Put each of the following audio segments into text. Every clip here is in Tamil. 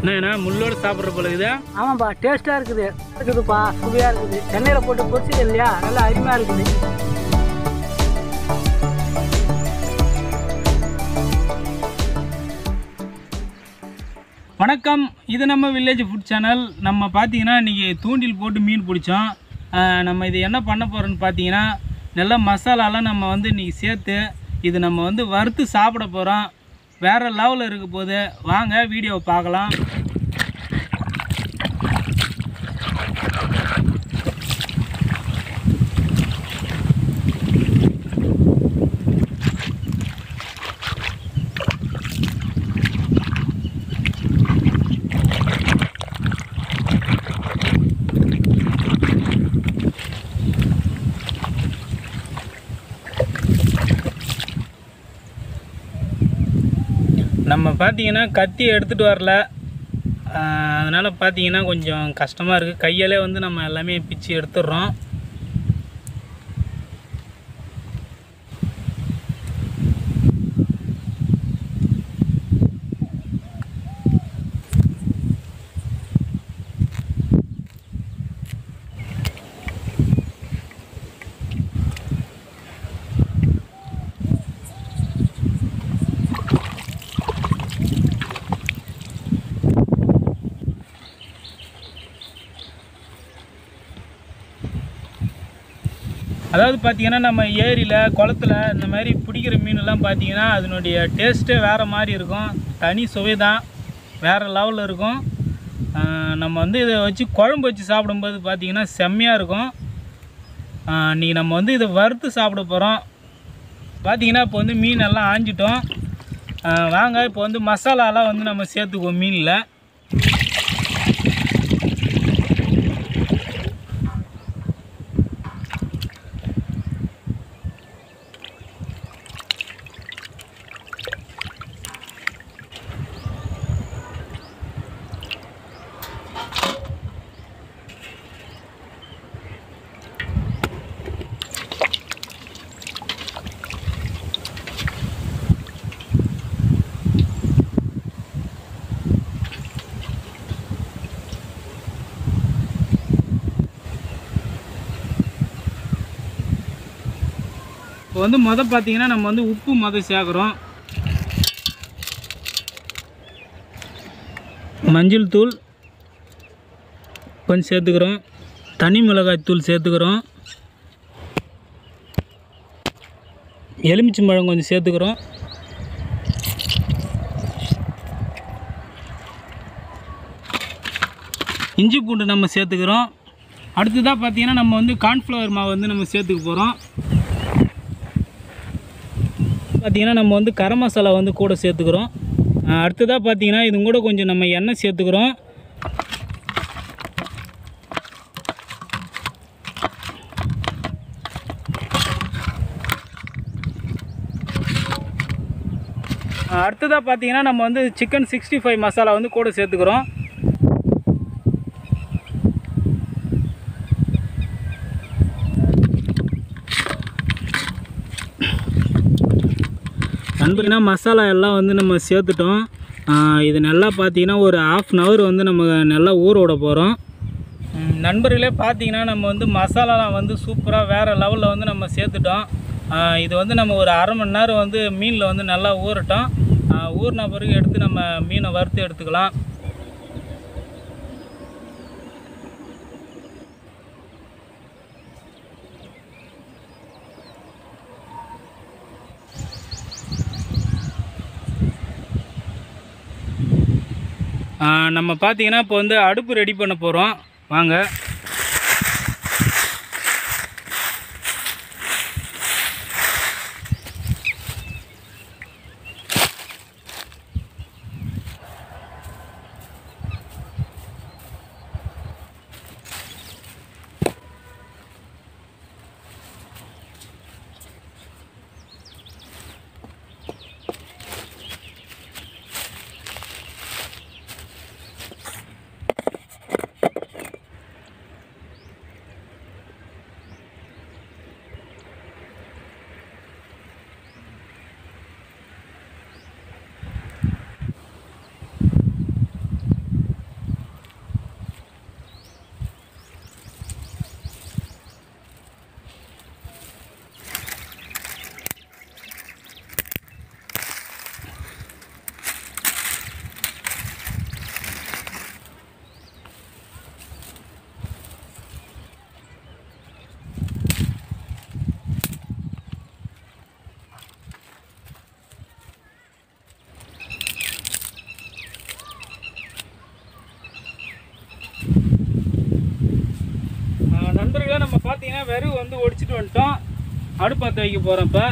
என்ன முள்ளோடு சாப்பிட்ற போல இருக்குதா ஆமாப்பா டேஸ்ட்டாக இருக்குது இருக்குதுப்பா சுவையாக இருக்குது எண்ணெயில் போட்டு பொரிச்சது இல்லையா நல்லா அருமையாக இருக்குது வணக்கம் இது நம்ம வில்லேஜ் ஃபுட் சேனல் நம்ம பார்த்தீங்கன்னா இன்றைக்கி தூண்டில் போட்டு மீன் பிடிச்சோம் ஆஹ் நம்ம இது என்ன பண்ண போகிறோன்னு பார்த்தீங்கன்னா நல்ல மசாலாலாம் நம்ம வந்து இன்றைக்கி சேர்த்து இது நம்ம வந்து வறுத்து சாப்பிட போகிறோம் வேறு லெவலில் இருக்க போது வாங்க வீடியோவை பார்க்கலாம் நம்ம பார்த்தீங்கன்னா கத்தி எடுத்துகிட்டு வரல அதனால் பார்த்தீங்கன்னா கொஞ்சம் கஷ்டமாக இருக்குது கையாலே வந்து நம்ம எல்லாமே பிச்சு எடுத்துடுறோம் அதாவது பார்த்தீங்கன்னா நம்ம ஏரியில் குளத்துல இந்த மாதிரி பிடிக்கிற மீனெல்லாம் பார்த்தீங்கன்னா அதனுடைய டேஸ்ட்டே வேறு மாதிரி இருக்கும் தனி சுவை தான் வேறு லெவலில் இருக்கும் ஆஹ் நம்ம வந்து இதை வச்சு குழம்பு வச்சு சாப்பிடும்போது பார்த்தீங்கன்னா செம்மையாக இருக்கும் ஆஹ் இன்னைக்கு நம்ம வந்து இதை வறுத்து சாப்பிட போகிறோம் பார்த்தீங்கன்னா இப்போ வந்து மீன் எல்லாம் ஆஞ்சிட்டோம் ஆஹ் வாங்க இப்போ வந்து மசாலாலாம் வந்து நம்ம சேர்த்துக்குவோம் மீனில் இப்போ வந்து மொதல் பார்த்தீங்கன்னா நம்ம வந்து உப்பு மொதல் சேர்க்குறோம் மஞ்சள் தூள் கொஞ்சம் சேர்த்துக்கிறோம் தனி மிளகாய் தூள் சேர்த்துக்கிறோம் எலுமிச்சம்பழம் கொஞ்சம் சேர்த்துக்கிறோம் இஞ்சி பூண்டு நம்ம சேர்த்துக்கிறோம் அடுத்ததாக பார்த்தீங்கன்னா நம்ம வந்து கார்ன்ஃப்ளவர் மாவு வந்து நம்ம சேர்த்துக்க போகிறோம் பார்த்தீங்கன்னா நம்ம வந்து கரம் மசாலா வந்து கூட சேர்த்துக்கிறோம் அஹ் அடுத்ததாக பார்த்தீங்கன்னா இது கூட கொஞ்சம் நம்ம எண்ணெய் சேர்த்துக்கிறோம் அஹ் அடுத்ததாக பார்த்தீங்கன்னா நம்ம வந்து சிக்கன் சிக்ஸ்டி ஃபைவ் மசாலா வந்து கூட சேர்த்துக்கிறோம் நண்பர்களா மசாலா எல்லாம் வந்து நம்ம சேர்த்துட்டோம் ஆஹ் இது நல்லா பார்த்தீங்கன்னா ஒரு ஆஃப் அன் ஹவர் வந்து நம்ம நல்லா ஊற விட போகிறோம் நண்பர்களே பார்த்தீங்கன்னா நம்ம வந்து மசாலாலாம் வந்து சூப்பராக வேறு லெவலில் வந்து நம்ம சேர்த்துட்டோம் ஆஹ் இது வந்து நம்ம ஒரு அரை மணி நேரம் வந்து மீனில் வந்து நல்லா ஊறட்டும் ஆஹ் ஊறின பிறகு எடுத்து நம்ம மீனை வறுத்து எடுத்துக்கலாம் ஆஹ் நம்ம பார்த்தீங்கன்னா இப்போ வந்து அடுப்பு ரெடி பண்ண போகிறோம் வாங்க பார்த்தீங்கன்னா வெறும் வந்து ஒடிச்சிட்டு வந்துட்டோம் அடுப்பத்தை வைக்க போகிறோம் இப்போ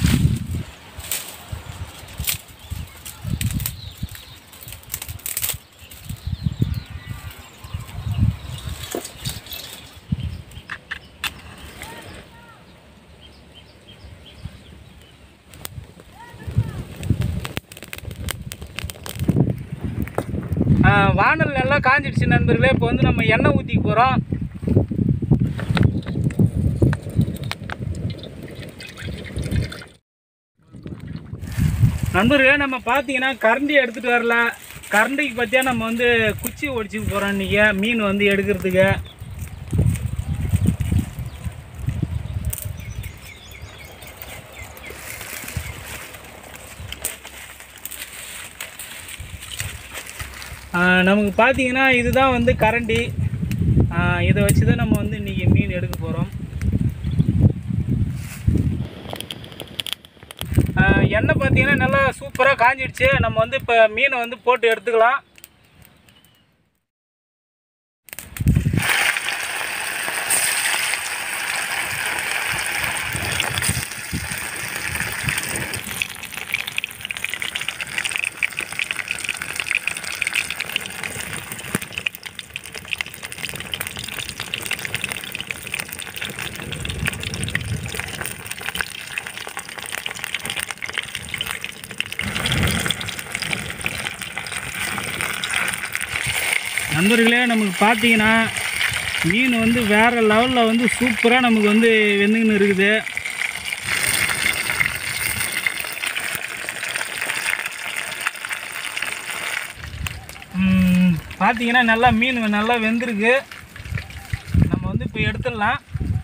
வானல் நல்லா காஞ்சிடுச்சு நண்பர்களே இப்போ வந்து நம்ம எண்ணெய் ஊற்றிக்க போகிறோம் நண்பர்களே நம்ம பார்த்தீங்கன்னா கரண்டி எடுத்துகிட்டு வரல கரண்டிக்கு பற்றியா நம்ம வந்து குச்சி ஒடிச்சுக்க போகிறோம் இன்றைக்கி மீன் வந்து எடுக்கிறதுக்கு ஆஹ் நமக்கு பார்த்தீங்கன்னா இதுதான் வந்து கரண்டி ஆஹ் இதை வச்சு தான் நம்ம வந்து இன்றைக்கி மீன் எடுக்க போகிறோம் எண்ணெய் பார்த்தீங்கன்னா நல்லா சூப்பராக காஞ்சிடுச்சு நம்ம வந்து இப்போ மீனை வந்து போட்டு எடுத்துக்கலாம் நண்பர்களே நமக்கு பார்த்தீங்கன்னா மீன் வந்து வேறு லெவலில் வந்து சூப்பராக நமக்கு வந்து வெந்துக்கின்னு இருக்குது ம், பார்த்தீங்கன்னா நல்லா மீன் நல்லா வெந்திருக்கு நம்ம வந்து இப்போ எடுத்துடலாம்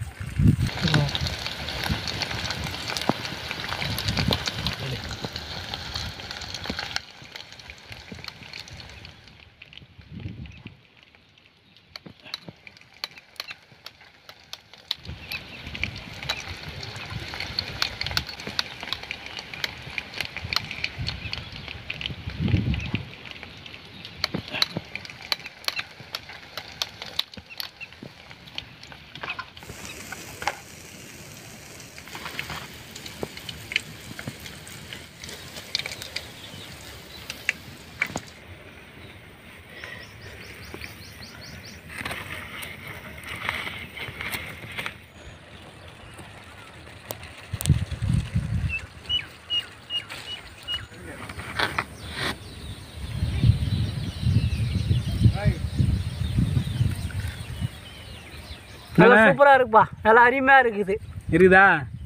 நல்லா சூப்பராக இருக்குப்பா நல்லா அருமையாக இருக்குது இருக்குதா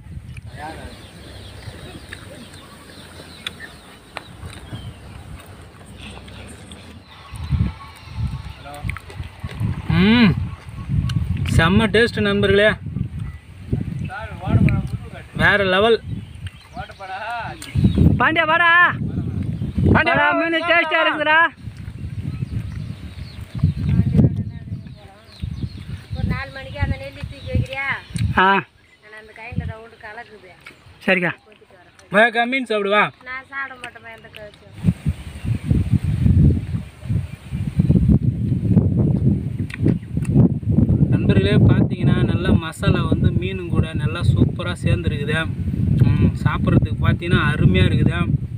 ம் செம்ம டேஸ்ட் நண்பர்களே வேற லெவல் பாண்டியா வாடா வாடா மீன் டேஸ்ட்டாக இருக்குதுடா ஒரு நாலு மணிக்கு அந்த நெல்லி தூக்கி வைக்கிறியா ஆ நான் அந்த கையில் ரவுண்டு கலக்குது சரிக்கா கொத்திட்டு வரேன் வா மீன் சாப்பிடுவா நான் சாப்பிட மாட்டேன் எந்த கழிச்சு நண்பர்களே பார்த்தீங்கன்னா நல்லா மசாலா வந்து மீனும் கூட நல்லா சூப்பராக சேர்ந்துருக்குது ம், சாப்பிட்றதுக்கு பார்த்தீங்கன்னா அருமையாக இருக்குது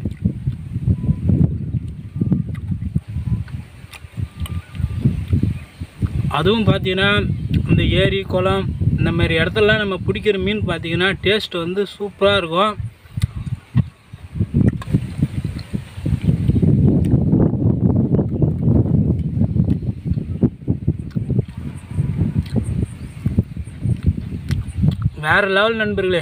அதுவும் பார்த்தீங்கன்னா இந்த ஏரி குளம் இந்த மாதிரி இடத்துலலாம் நம்ம பிடிக்கிற மீன் பார்த்தீங்கன்னா டேஸ்ட் வந்து சூப்பராக இருக்கும் வேறு லெவல் நண்பர்களே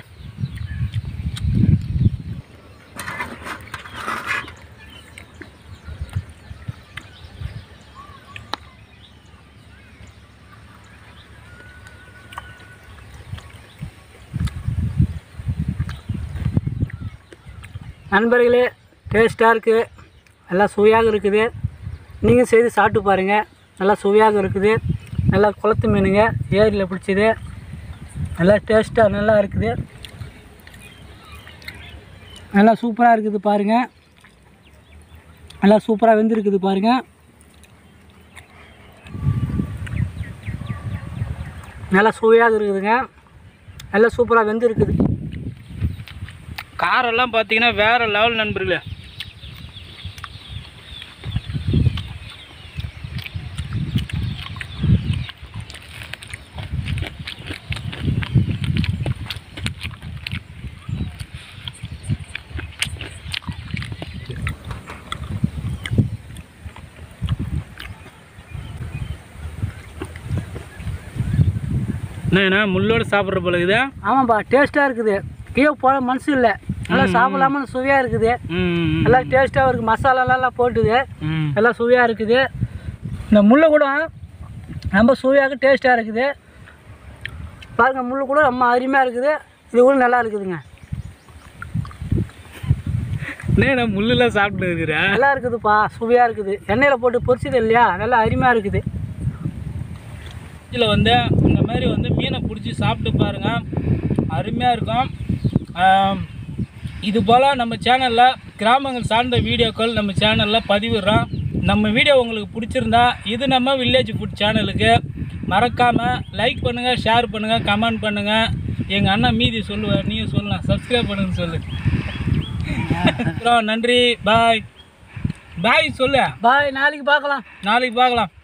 நண்பர்களே டேஸ்ட்டாக இருக்குது நல்லா சுவையாக இருக்குது நீங்கள் செய்து சாப்பிட்டு பாருங்கள் நல்லா சுவையாக இருக்குது நல்லா குளத்து மீனுங்க ஏரியில் பிடிச்சது நல்லா டேஸ்ட்டாக நல்லா இருக்குது நல்லா சூப்பராக இருக்குது பாருங்கள் நல்லா சூப்பராக வெந்திருக்குது பாருங்கள் நல்லா சுவையாக இருக்குதுங்க நல்லா சூப்பராக வெந்து இருக்குது காரெல்லாம் பார்த்தீங்கன்னா வேற லெவல் நண்பர்களே என்ன முள்ளோட சாப்பிட்ற போல இருக்குதா ஆமாப்பா டேஸ்ட்டாக இருக்குது கீழே போட மனசு இல்லை நல்லா சாப்பிடலாம சுவையாக இருக்குது ம் நல்லா டேஸ்ட்டாக இருக்குது மசாலாலாம் போட்டுது ம் எல்லாம் சுவையாக இருக்குது இந்த முள்ளு கூட ரொம்ப சுவையாக டேஸ்ட்டாக இருக்குது பாருங்கள் முள்ளு கூட ரொம்ப அருமையாக இருக்குது இது கூட நல்லா இருக்குதுங்க என்ன முள்ளெல்லாம் சாப்பிட்டு இருக்கிற நல்லா இருக்குதுப்பா சுவையாக இருக்குது எண்ணெயில் போட்டு பொரிச்சது இல்லையா நல்லா அருமையாக இருக்குது இதில் வந்து இந்த மாதிரி வந்து மீனை பிடிச்சி சாப்பிட்டு பாருங்க அருமையாக இருக்கும் ஆம், இது போல் நம்ம சேனலில் கிராமங்கள் சார்ந்த வீடியோக்கள் நம்ம சேனலில் பதிவிடுறோம் நம்ம வீடியோ உங்களுக்கு பிடிச்சிருந்தா இது நம்ம வில்லேஜ் ஃபுட் சேனலுக்கு மறக்காமல் லைக் பண்ணுங்கள் ஷேர் பண்ணுங்கள் கமெண்ட் பண்ணுங்கள் எங்கள் அண்ணன் மீதி சொல்லுவார் நீங்கள் சொல்லலாம் சப்ஸ்கிரைப் பண்ணுங்க சொல்லு அப்புறம் நன்றி பாய் பாய் சொல்லு பாய் நாளைக்கு பார்க்கலாம் நாளைக்கு பார்க்கலாம்